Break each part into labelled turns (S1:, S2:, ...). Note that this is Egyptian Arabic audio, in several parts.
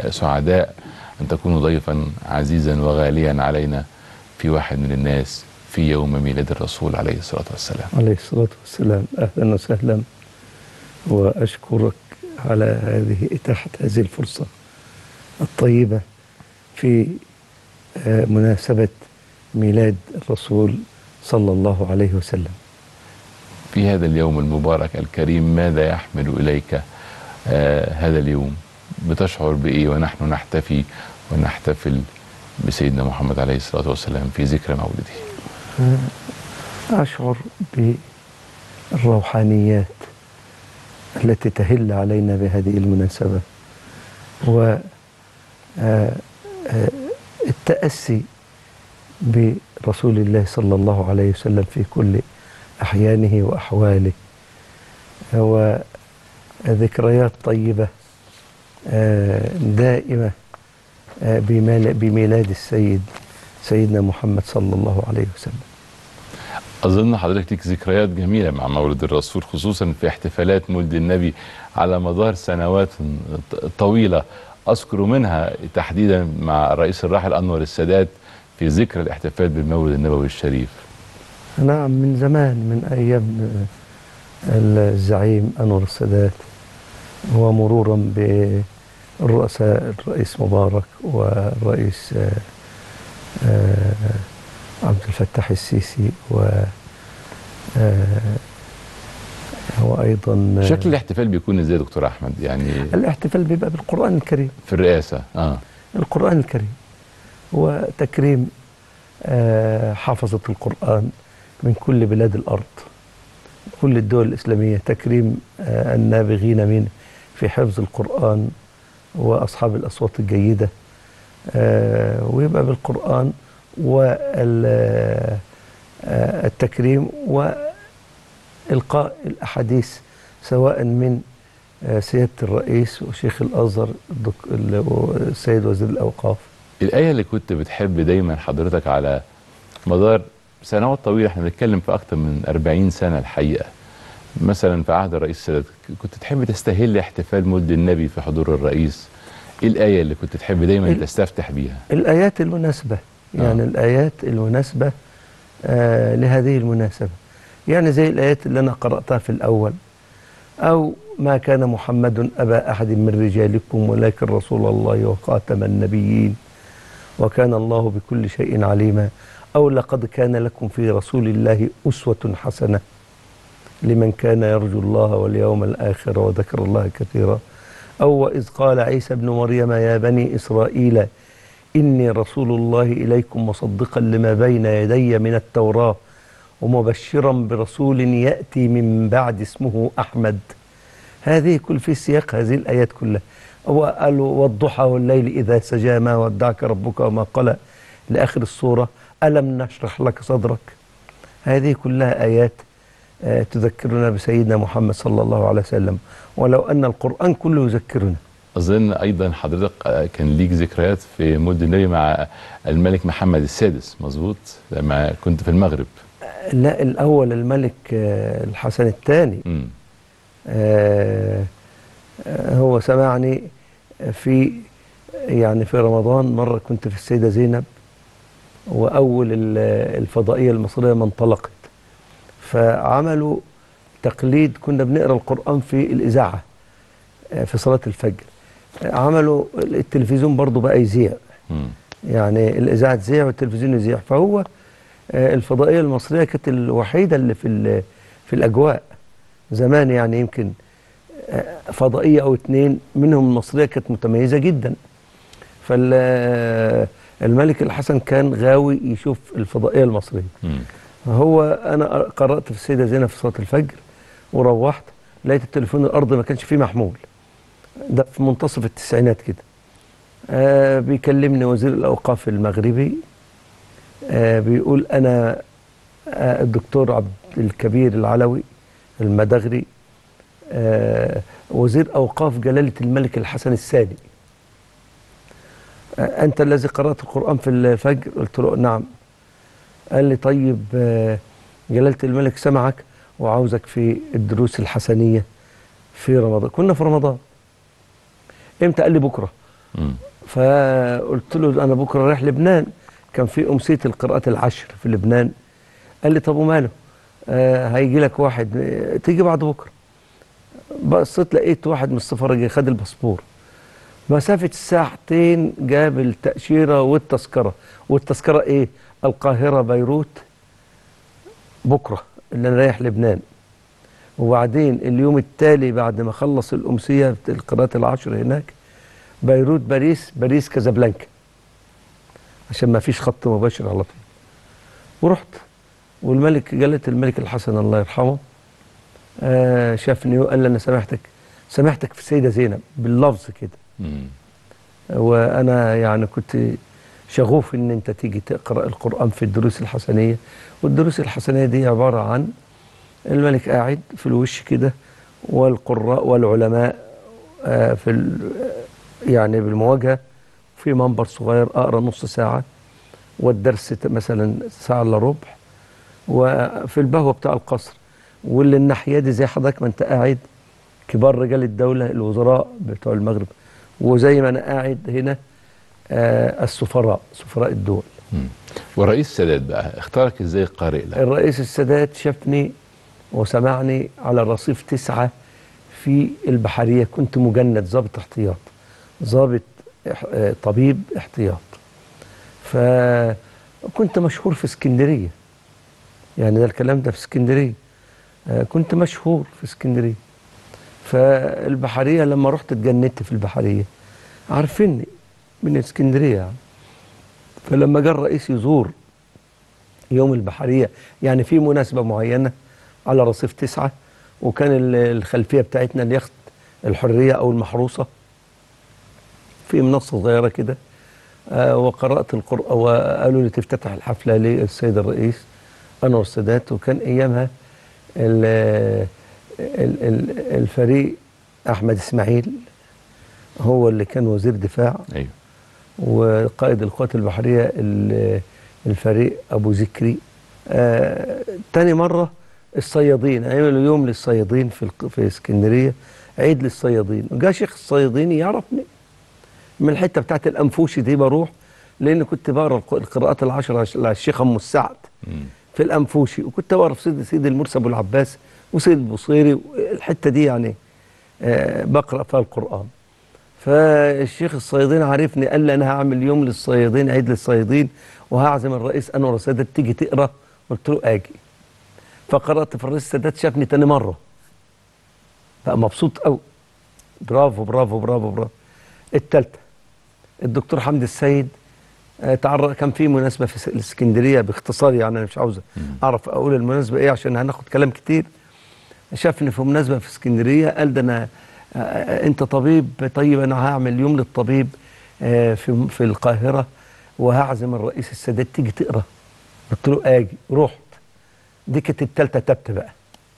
S1: سعداء أن تكونوا ضيفا عزيزا وغاليا علينا في واحد من الناس في يوم ميلاد الرسول عليه الصلاة والسلام
S2: عليه الصلاة والسلام أهلا وسهلا وأشكرك على هذه إتاحة هذه الفرصة الطيبة في آه، مناسبة ميلاد الرسول صلى الله عليه وسلم
S1: في هذا اليوم المبارك الكريم ماذا يحمل إليك آه هذا اليوم بتشعر بإيه ونحن نحتفي ونحتفل بسيدنا محمد عليه الصلاة والسلام في ذكرى مولده
S2: أشعر بالروحانيات التي تهل علينا بهذه المناسبة و آه، آه، التأسي برسول الله صلى الله عليه وسلم في كل أحيانه وأحواله وذكريات طيبة آه، دائمة آه، بمال- بميلاد السيد سيدنا محمد صلى الله عليه وسلم
S1: أظن حضرتك ليك ذكريات جميلة مع مولد الرسول خصوصا في احتفالات مولد النبي على مدار سنوات طويلة أذكر منها تحديدا مع الرئيس الراحل أنور السادات في ذكرى الاحتفال بالمولد النبوي الشريف
S2: نعم من زمان من أيام الزعيم أنور السادات ومرورا بالرؤساء الرئيس مبارك والرئيس آه، آه، عبد الفتاح السيسي و آه، هو أيضا
S1: شكل الاحتفال بيكون ازاي يا دكتور أحمد يعني
S2: الاحتفال بيبقى بالقرآن الكريم
S1: في الرئاسة اه
S2: القرآن الكريم وتكريم آه، حافظة القرآن من كل بلاد الأرض كل الدول الإسلامية تكريم آه، النابغين من في حفظ القرآن وأصحاب الأصوات الجيدة آه، ويبقى بالقرآن والتكريم وإلقاء الأحاديث سواء من آه، سيادة الرئيس وشيخ الأزهر الدك- ال- السيد وزير الأوقاف
S1: الآية اللي كنت بتحب دايما حضرتك على مدار سنوات طويلة احنا بنتكلم في أكتر من 40 سنة الحقيقة مثلا في عهد الرئيس السادات كنت تحب تستهل احتفال مولد النبي في حضور الرئيس ايه الآية اللي كنت تحب دايما
S2: ال-
S1: تستفتح بيها
S2: الآيات المناسبة يعني
S1: آه.
S2: الآيات المناسبة آه لهذه المناسبة يعني زي الآيات اللي أنا قرأتها في الأول أو ما كان محمد أبا أحد من رجالكم ولكن رسول الله وخاتم النبيين وكان الله بكل شيء عليما أو لقد كان لكم في رسول الله أسوة حسنة لمن كان يرجو الله واليوم الآخر وذكر الله كثيرا أو وإذ قال عيسى ابن مريم يا بني إسرائيل إني رسول الله إليكم مصدقا لما بين يدي من التوراة ومبشرا برسول يأتي من بعد اسمه أحمد هذه كل في سياق هذه الآيات كلها وقالوا والضحى والليل إذا سجى ما ودعك ربك وما قلى لآخر السورة ألم نشرح لك صدرك هذه كلها آيات آه، تذكرنا بسيدنا محمد صلى الله عليه وسلم ولو أن القرآن كله يذكرنا
S1: أظن أيضا حضرتك آه، كان ليك ذكريات في مولد النبي مع الملك محمد السادس مظبوط لما كنت في المغرب
S2: لا الأول الملك آه، الحسن الثاني
S1: مم.
S2: آه، آه، هو سمعني في يعني في رمضان مرة كنت في السيدة زينب وأول ال- الفضائية المصرية ما انطلقت فعملوا تقليد كنا بنقرأ القرآن في الإذاعة آه، في صلاة الفجر آه، عملوا التلفزيون برضو بقى يذيع
S1: مم.
S2: يعني الإذاعة تذيع والتلفزيون يذيع فهو آه، الفضائية المصرية كانت الوحيدة اللي في ال- في الأجواء زمان يعني يمكن آه، فضائية أو اتنين منهم المصرية كانت متميزة جدا فالملك الحسن كان غاوي يشوف الفضائية المصرية
S1: مم.
S2: هو أنا قرأت في السيدة زينب في صلاة الفجر وروحت لقيت التليفون الأرضي ما كانش فيه محمول ده في منتصف التسعينات كده آه بيكلمني وزير الأوقاف المغربي آه بيقول أنا آه الدكتور عبد الكبير العلوي المدغري آه وزير أوقاف جلالة الملك الحسن الثاني آه أنت الذي قرأت القرآن في الفجر قلت له نعم قال لي طيب آه، جلالة الملك سمعك وعاوزك في الدروس الحسنية في رمضان كنا في رمضان امتى قال لي بكرة
S1: مم.
S2: فقلت له انا بكره رايح لبنان كان في امسيه القراءات العشر في لبنان قال لي طب وماله آه هيجي لك واحد آه، تيجي بعد بكره بصيت لقيت واحد من السفاره جاي خد الباسبور مسافه ساعتين جاب التاشيره والتذكره والتذكره ايه القاهره بيروت بكره اللي انا رايح لبنان وبعدين اليوم التالي بعد ما خلص الامسيه بتاع القراءات العشر هناك بيروت باريس باريس كازابلانكا عشان ما فيش خط مباشر على طول ورحت والملك جلة الملك الحسن الله يرحمه آه شافني وقال لي انا سامحتك سامحتك في السيده زينب باللفظ كده
S1: مم.
S2: وانا يعني كنت شغوف ان انت تيجي تقرا القران في الدروس الحسنيه والدروس الحسنيه دي عباره عن الملك قاعد في الوش كده والقراء والعلماء آه، في ال- يعني بالمواجهه في منبر صغير اقرا نص ساعه والدرس ت- مثلا ساعه الا ربع وفي البهوه بتاع القصر واللي الناحيه دي زي حضرتك ما انت قاعد كبار رجال الدوله الوزراء بتوع المغرب وزي ما انا قاعد هنا آه السفراء سفراء الدول
S1: مم. والرئيس السادات بقى اختارك ازاي قارئ له
S2: الرئيس السادات شافني وسمعني على رصيف تسعة في البحرية كنت مجند ضابط احتياط ضابط إح- آه، طبيب احتياط فكنت مشهور في اسكندرية يعني ده الكلام ده في اسكندرية آه، كنت مشهور في اسكندرية فالبحرية لما رحت اتجندت في البحرية عارفيني من اسكندرية يعني فلما جه الرئيس يزور يوم البحرية يعني في مناسبة معينة على رصيف تسعة وكان ال- الخلفية بتاعتنا اليخت الحرية أو المحروسة في منصة صغيرة كده آه وقرأت القرآن وقالوا لي تفتتح الحفلة للسيد الرئيس أنور السادات وكان أيامها ال- ال- ال- الفريق أحمد إسماعيل هو اللي كان وزير دفاع
S1: ايوه
S2: وقائد القوات البحرية ال- الفريق أبو ذكري آه تاني مرة الصيادين عملوا يوم للصيادين في الق- في اسكندرية عيد للصيادين وجا شيخ الصياديني يعرفني من الحتة بتاعت الأنفوشي دي بروح لأن كنت بقرا الق- القراءات العشرة للشيخ أم السعد
S1: مم.
S2: في الأنفوشي وكنت بقرا في سيد سيد المرسي أبو العباس وسيد البصيري الحتة دي يعني آه بقرأ فيها القرآن فالشيخ الصيادين عارفني قال لي انا هعمل يوم للصيادين عيد للصيادين وهعزم الرئيس انور السادات تيجي تقرا قلت له اجي فقرات في الرئيس السادات شافني تاني مره بقى مبسوط قوي برافو برافو برافو برافو التالتة الدكتور حمدي السيد آه، تعرض كان في مناسبة في س- الاسكندرية باختصار يعني أنا مش عاوز أعرف أقول المناسبة إيه عشان هناخد كلام كتير شافني في مناسبة في اسكندرية قال ده أنا آه، أنت طبيب طيب أنا هعمل يوم للطبيب آه، في في القاهرة وهعزم الرئيس السادات تيجي تقرا قلت له آجي رحت دي كانت التالتة تبت بقى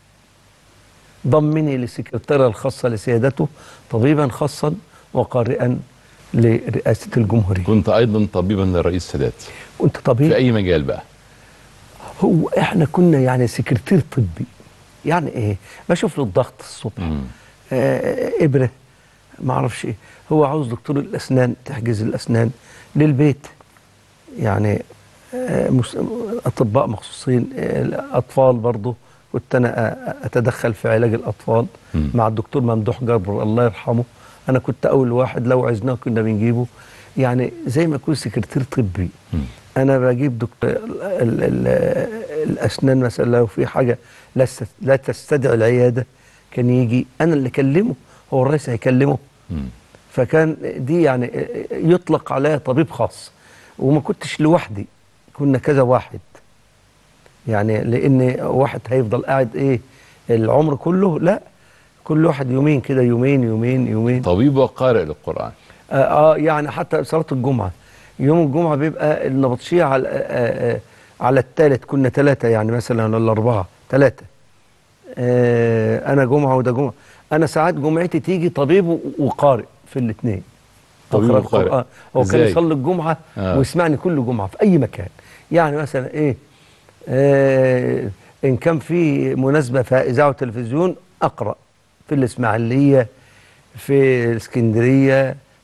S2: ضمني للسكرتيرة الخاصة لسيادته طبيبا خاصا وقارئا لرئاسة الجمهورية
S1: كنت ايضا طبيبا للرئيس السادات
S2: كنت طبيب
S1: في اي مجال بقى
S2: هو احنا كنا يعني سكرتير طبي يعني ايه بشوف له الضغط الصبح
S1: مم.
S2: آه ابره ما اعرفش ايه هو عاوز دكتور الاسنان تحجز الاسنان للبيت يعني آه مس- اطباء مخصوصين آه الاطفال برضه كنت انا أ- اتدخل في علاج الاطفال
S1: مم.
S2: مع الدكتور ممدوح جبر الله يرحمه انا كنت اول واحد لو عزناه كنا بنجيبه يعني زي ما اكون سكرتير طبي
S1: مم.
S2: انا بجيب دكتور ال ال ال الاسنان مثلا لو في حاجه لا است- لا تستدعي العياده كان يجي انا اللي اكلمه هو الرئيس هيكلمه
S1: مم.
S2: فكان دي يعني يطلق عليها طبيب خاص وما كنتش لوحدي كنا كذا واحد يعني لان واحد هيفضل قاعد ايه العمر كله لا كل واحد يومين كده يومين يومين يومين
S1: طبيب وقارئ للقران
S2: آه, اه يعني حتى صلاة الجمعة يوم الجمعة بيبقى النبطشية على آه آه على الثالث كنا ثلاثة يعني مثلا ولا أربعة ثلاثة آه أنا جمعة وده جمعة أنا ساعات جمعتي تيجي طبيب و- وقارئ في الاثنين
S1: طبيب
S2: أقرأ
S1: وقارئ.
S2: القرآن. هو كان
S1: إزاي؟
S2: يصلي الجمعة
S1: آه.
S2: ويسمعني كل جمعة في أي مكان يعني مثلا إيه آه إن كان في مناسبة في إذاعة وتلفزيون أقرأ في الإسماعيلية في الإسكندرية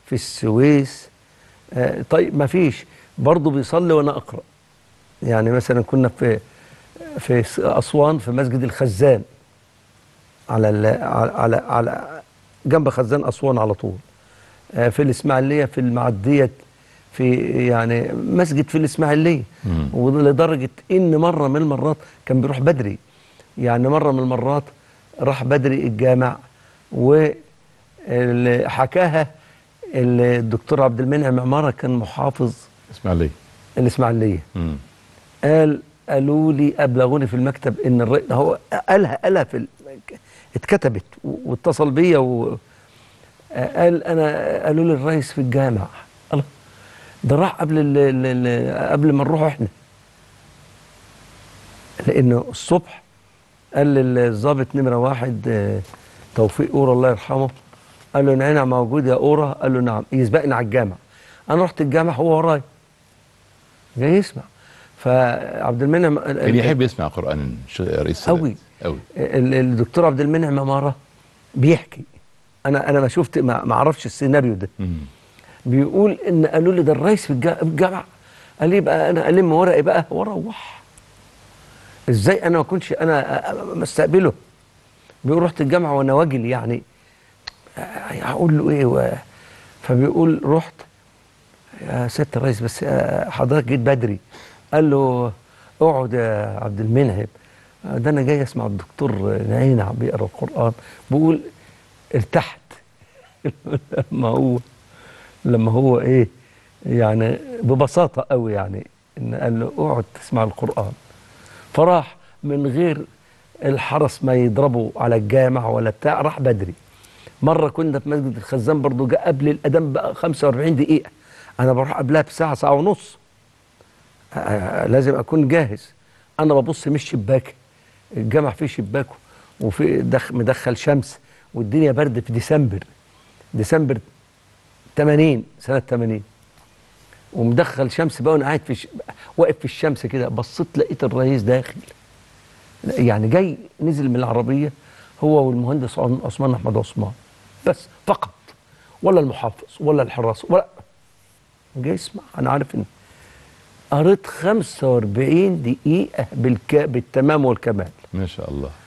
S2: في السويس آه، طيب ما فيش برضه بيصلي وانا اقرا يعني مثلا كنا في في س- اسوان في مسجد الخزان على ال- على على, على جنب خزان اسوان على طول آه، في الاسماعيليه في المعديه في يعني مسجد في الاسماعيليه
S1: مم.
S2: ولدرجه ان مره من المرات كان بيروح بدري يعني مره من المرات راح بدري الجامع وحكاها الدكتور عبد المنعم عماره كان محافظ
S1: اسماعيليه
S2: الاسماعيليه
S1: مم.
S2: قال قالوا لي ابلغوني في المكتب ان الرئيس هو قالها قالها في ال- اتكتبت و- واتصل بيا و قال انا قالوا لي الرئيس في الجامع الله ده راح قبل ال ال ال قبل ما نروح احنا لانه الصبح قال للظابط نمره واحد آه، توفيق اورا الله يرحمه قال له نعينا موجود يا اورا قال له نعم يسبقني على الجامع انا رحت الجامع هو ورايا جاي يسمع فعبد المنعم
S1: كان يحب يسمع قران ش- رئيس السادات.
S2: أوي.
S1: قوي
S2: ال- الدكتور عبد المنعم عماره بيحكي انا انا ما شفت ما ما اعرفش السيناريو ده
S1: مم.
S2: بيقول ان قالوا لي ده الرئيس في الجا- الجامعه قال لي بقى انا الم ورقي بقى واروح ازاي انا ما كنتش انا أ- أ- مستقبله بيقول رحت الجامعه وانا واجل يعني أ- هقول له ايه و... فبيقول رحت يا سياده الرئيس بس آه، حضرتك جيت بدري قال له اقعد يا عبد المنعم آه، ده انا جاي اسمع الدكتور نعينع بيقرا القران بيقول ارتحت لما هو لما هو ايه يعني ببساطه قوي يعني ان قال له اقعد تسمع القران فراح من غير الحرس ما يضربوا على الجامع ولا بتاع راح بدري مره كنا في مسجد الخزان برضو جاء قبل الاذان بقى 45 دقيقه انا بروح قبلها بساعه ساعه ونص آه، لازم اكون جاهز انا ببص من الشباك الجامع فيه شباكه وفي دخ مدخل شمس والدنيا برد في ديسمبر ديسمبر 80 سنه 80 ومدخل شمس بقى وانا قاعد في ش... واقف في الشمس كده بصيت لقيت الرئيس داخل يعني جاي نزل من العربيه هو والمهندس عن- عثمان احمد عثمان بس فقط ولا المحافظ ولا الحراس ولا جاي يسمع انا عارف ان قريت 45 دقيقه بالك... بالتمام والكمال
S1: ما شاء الله